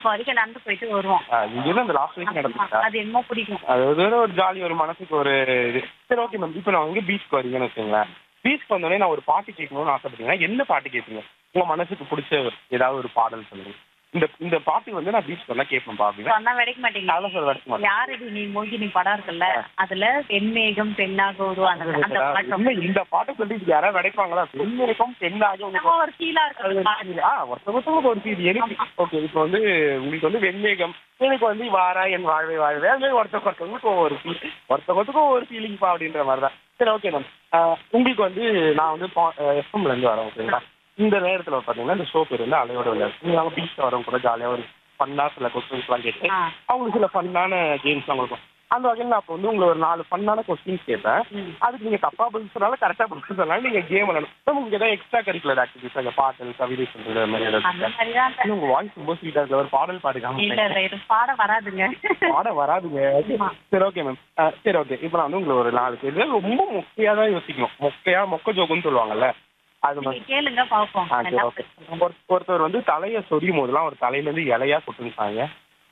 வரைக்கும் நடந்து போயிட்டு வருவோம் இங்கேருந்து அந்த லாஸ்ட் வீக் நடந்துச்சா அது என்னமோ பிடிக்கும் அது ஒரு ஒரு ஜாலி ஒரு மனசுக்கு ஒரு இது சரி ஓகே மேம் இப்போ நான் வந்து பீச்சுக்கு வரீங்கன்னு வச்சுங்களேன் பீச்சுக்கு வந்தோடனே நான் ஒரு பாட்டு கேட்கணும்னு ஆசைப்பட்டீங்கன்னா என்ன பாட்டு கேட்பீங்க உங்க மனசுக்கு பிடிச்ச ஏதாவது ஒரு பாடல் சொல்லுங்க இந்த இந்த பாட்டு வந்து நான் பீச்சுக்கு வந்தா கேட்பேன்ப்பா அப்படின்னா சொன்னா வெடிக்க மாட்டீங்க அதெல்லாம் சொல்ல வரைக்கும் மாட்டேன் யாரடி நீ மோகினி படம் இருக்குல்ல அதுல பெண்மேகம் பெண்ணாக உருவம் அந்த அந்த பாட்டு இல்ல, இந்த பாட்டை சொல்லி இது யாராவது கிடைப்பாங்களா பெண்ணிற்கும் பெண்ணாக நம்ம ஒரு ஃபீலா இருக்கு ஆ ஒருத்தவங்க ஒரு ஃபீல் எனக்கு ஓகே இப்போ வந்து உங்களுக்கு வந்து வெண்மேகம் எனக்கு வந்து வாரா என் வாழ்வை வாழ்வே அது மாதிரி ஒருத்தவங்க ஒருத்தவங்களுக்கும் ஒவ்வொரு ஃபீல் ஒருத்தவங்களுக்கும் ஒவ்வொரு ஃபீலிங்ப்பா அப்படின்ற மாதிரி தான் சரி ஓகே மேம் உங்களுக்கு வந்து நான் வந்து எஃப்எம்ல இருந்து வரேன் ஓகேங்களா இந்த நேரத்தில் பார்த்தீங்கன்னா இந்த ஷோ பேர் வந்து அலையோட விளையாடு நீங்கள் அவங்க பீச்சில் வரவங்க கூட ஜாலியாக ஒரு ஃபன்னாக சில கொஸ்டின்ஸ்லாம் கேட்டு ஆ. அவங்களுக்கு சில ஃபன்னான கேம்ஸ்லாம் கொடுக்கும் அந்த வகையில் நான் இப்போ வந்து உங்களை ஒரு நாலு ஃபன்னான கொஸ்டின்ஸ் கேட்பேன் ம். அதுக்கு நீங்க தப்பா பதில் சொன்னாலும் கரெக்டா பதில் சொன்னாலும் நீங்க கேம் விளையாடணும் மேம் உங்களுக்கு ஏதாவது எக்ஸ்ட்ரா கரிக்குலர் ஆக்டிவிட்டிஸ் அந்த பாடல் கவிதை சொல்றது அந்த மாதிரி அந்த ஏதாவது மாதிரி தான் இன்னும் உங்க வாய்ஸ் ரொம்ப ஸ்வீட்டா இருக்கு ஒரு பாடல் பாடுக்காம இல்ல இல்ல இது பாட வராதுங்க பாட வராதுங்க ஆமா. சரி ஓகே மேம் சரி ஓகே இப்போ நான் வந்து உங்களுக்கு ஒரு நாலு கேள்வி ரொம்ப மொக்கையா தான் யோசிக்கணும் மொக்கையா மொக்க ஜோக்குன்னு சொல்லுவாங்கல்ல அது மாதிரி நீங்க கேளுங்க பாப்போம் ஆ சரி ஓகே ஒருத்தர் வந்து தலையை சொரியும் போதெல்லாம் ஒரு தலையில இருந்து இலையா கொட்டுருக்காங்க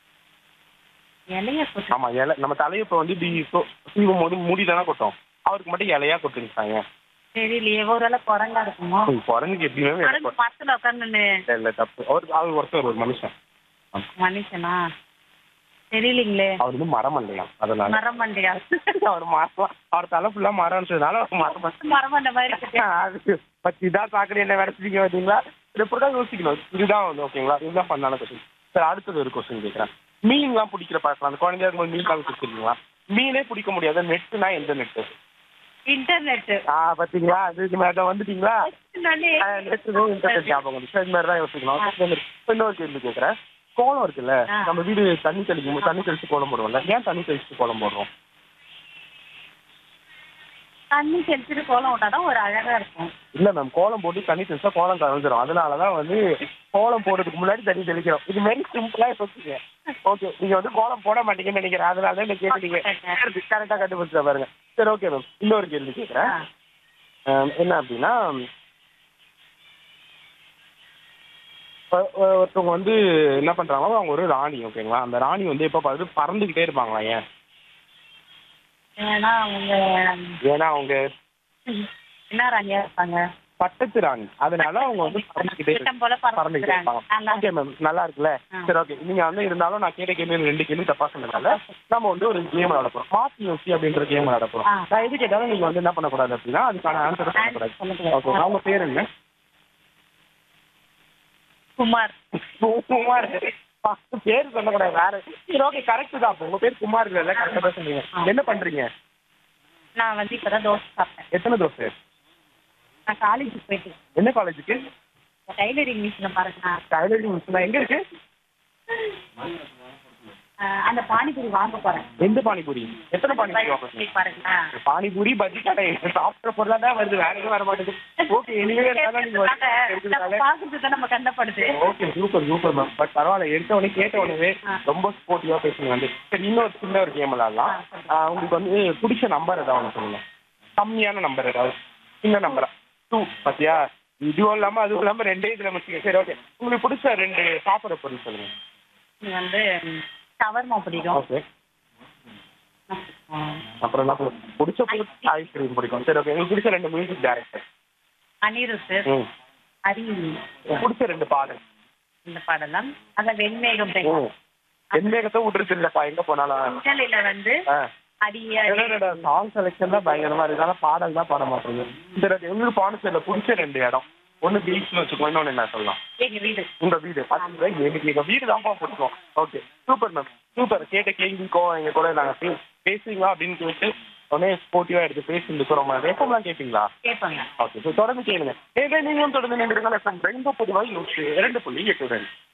இலைய சுட்டு ஆமா இலை நம்ம தலையை இப்போ வந்து இப்படி சொ- சீவும் போது முடி தானே கொட்டும் அவருக்கு மட்டும் இலையா கொட்டுருக்காங்க தெரியலையே ஒருவேளை குரங்கா இருக்குமோ குரங்குக்கு எப்படியுமே இலை குரங்கு மரத்துல உட்காந்துன்னு இல்ல இல்ல தப்பு அவர் அவர் ஒருத்தர் ஒரு மனுஷன் மனுஷனா தெரியலீங்களே அவர் வந்து மரம் இல்லையா அதனால மரம் மண்டையா அவர் மரம் அவர் தலை ஃபுல்லா மரம்ன்றதுனால அவர் மரம் மரம் மண்டை மாதிரி இருக்கு அது பத்தி இதான் சாக்கடை என்ன விடச்சிருக்கீங்க பார்த்தீங்களா இது இப்படிதான் யோசிக்கணும் இதுதான் வந்து ஓகேங்களா இதுதான் பண்ணான கொஸ்டின் சரி அடுத்தது ஒரு கொஸ்டின் கேட்குறேன் மீன்லாம் பிடிக்கிற பழக்கம் அந்த குழந்தையா இருக்கும்போது மீன் கால் பிடிச்சிருக்கீங்களா மீனே பிடிக்க முடியாத நெட்டுனா எந்த நெட்டு இன்டர்நெட் ஆ பாத்தீங்களா அது இது மாதிரி தான் வந்துட்டீங்களா நெட்டு இன்டர்நெட் ஞாபகம் வந்து இது மாதிரி தான் யோசிக்கணும் இப்ப இன்னொரு கேள்வி கேட்குறேன் கோலம் இருக்குல்ல ஆ. நம்ம வீடு தண்ணி தெளிக்கும் போது தண்ணி தெளிச்சு கோலம் போடுவோம்ல ஏன் தண்ணி தெளிச்சு கோலம் போடுறோம் தண்ணி தெளிச்சுட்டு கோலம் விட்டாதான் ஒரு அழகா இருக்கும் இல்ல மேம் கோலம் போட்டு தண்ணி தெளிச்சா கோலம் கலந்துரும் அதனாலதான் வந்து கோலம் போடுறதுக்கு முன்னாடி தண்ணி தெளிக்கிறோம் இது மாதிரி சிம்பிளா யோசிச்சுங்க ஓகே நீங்க வந்து கோலம் போட மாட்டீங்கன்னு நினைக்கிறேன் அதனால தான் இந்த கேட்டீங்க கரெக்டா கண்டுபிடிச்சா பாருங்க சரி ஓகே மேம் இன்னொரு கேள்வி கேட்குறேன் ஆம், என்ன அப்படின்னா ஒ- ஒ- ஒருத்தவங்க வந்து என்ன பண்றாங்களோ அவங்க ஒரு ராணி ஓகேங்களா அந்த ராணி வந்து எப்போ பார்த்து பறந்துகிட்டே இருப்பாங்களா ஏன் ஏன்னா அவங்க ஏன்னா அவங்க என்ன ராணியா இருப்பாங்க பட்டத்து ராணி அதனால அவங்க வந்து பறந்துகிட்டே இஷ்டம் போல பறந்துகிட்டே இருப்பாங்க நல்லா ஓகே மேம் நல்லா இருக்குல்ல ஆ. சரி ஓகே நீங்க வந்து இருந்தாலும் நான் கேட்ட கேள்வி ரெண்டு கேள்வி தப்பா சொன்னதால நம்ம வந்து ஒரு கேம் விளையாட போறோம் மாத்தி யோசி அப்படின்ற கேம் விளையாட போறோம் ஆ. நான் எது கேட்டாலும் நீங்க வந்து என்ன பண்ணக்கூடாது அப்படின்னா அதுக்கான ஆன்சர் சொல்லக்கூடாது சொல்லக்கூடாது. ஓகே அவங்க பேர் என்ன குமார் குமார் first பேர் சொல்லக்கூடாது வேற சரி ஓகே கரெக்ட் தான் அப்போ உங்க பேர் குமார் இல்ல கரெக்டா தான் சொன்னீங்க என்ன பண்றீங்க நான் வந்து இப்பதான் தோசை சாப்பிட்டேன் எத்தனை தோசை நான் காலேஜுக்கு போயிட்டு என்ன காலேஜுக்கு டைலரிங் மிஷினை பாருங்க டைலரிங் மிஷின் எங்க இருக்கு ஆஹ் அந்த பானிபூரி வாங்க போறேன் எந்த பானிபூரி எத்தனை பானிபூரி வாங்குறீங்க பாருங்க பானிபூரி பஜ்ஜி கடை சாப்பிட்ற பொருளா தான் வருது வேற எதுவும் வர மாட்டேங்குது ஓகே இனிமே நீங்க வந்து பாக்குறது தான் நம்ம கண்டப்படுது okay super super ma'am but பரவாயில்ல எடுத்த உடனே கேட்ட உடனே ஆ. ரொம்ப ஸ்போர்ட்டிவா பேசுங்க வந்து சரி இன்னொரு சின்ன ஒரு கேம் விளாடலாம் ஆ, உங்களுக்கு வந்து பிடிச்ச நம்பர் ஏதாவது ஒன்று சொல்லுங்க கம்மியான நம்பர் ஏதாவது சின்ன நம்பரா டூ பாத்தியா இதுவும் இல்லாம அதுவும் இல்லாம ரெண்டே இதுல முடிச்சுங்க சரி ஓகே உங்களுக்கு பிடிச்ச ரெண்டு சாப்பிட்ற பொருள் சொல்லுங்க இது வந்து ஷவர்மா பிடிக்கும் ஓகே அப்புறம் என்ன பிடிக்கும்? பிடிச்ச பொருள் ஐஸ்கிரீம் பிடிக்கும் சரி ஓகே உங்களுக்கு பிடிச்ச ரெண்டு மியூசிக் டேரக்டர் அனிருத்து ம் ஹரி பிடிச்ச ரெண்டு பாடல் இந்த பாடலாம் அந்த வெண்மேகம் ம் என்மேகத்தை விட்டுருச்சு இல்லப்பா எங்க போனாலும் பெண்களில வந்து ஆ அடிய சாங் செலெக்ஷன் தான் பயங்கரமா இருக்கு ஆனா பாடல் தான் பாட மாட்டேங்குது சரி okay. உங்களுக்கு பாண்டிச்சேரியில பிடிச்ச ரெண்டு இடம் ஒன்னு பீச்னு வச்சுக்கோ இன்னொன்னு என்ன சொல்லலாம் எங்க வீடு உங்க வீடு பாத்தீங்களா எனக்கு எங்க வீடு தான் பிடிக்கும் ஓகே சூப்பர் மேம் சூப்பர் கேட்ட கேள்விக்கும் எங்க கூட நாங்க பே- பேசுவீங்களா அப்படின்னு கேட்டு உடனே ஸ்போர்ட்டிவா எடுத்து பேசிட்டு ரொம்ப எப்பமெல்லாம் கேட்பீங்களா கேட்பாங்க ஓகே ஸோ தொடர்ந்து கேளுங்க ஏதே நீங்களும் தொடர்ந்து நின்றுங்க ரெண்டு பொதுவாக இரண்டு புள்ளி எட்டு ரெண்டு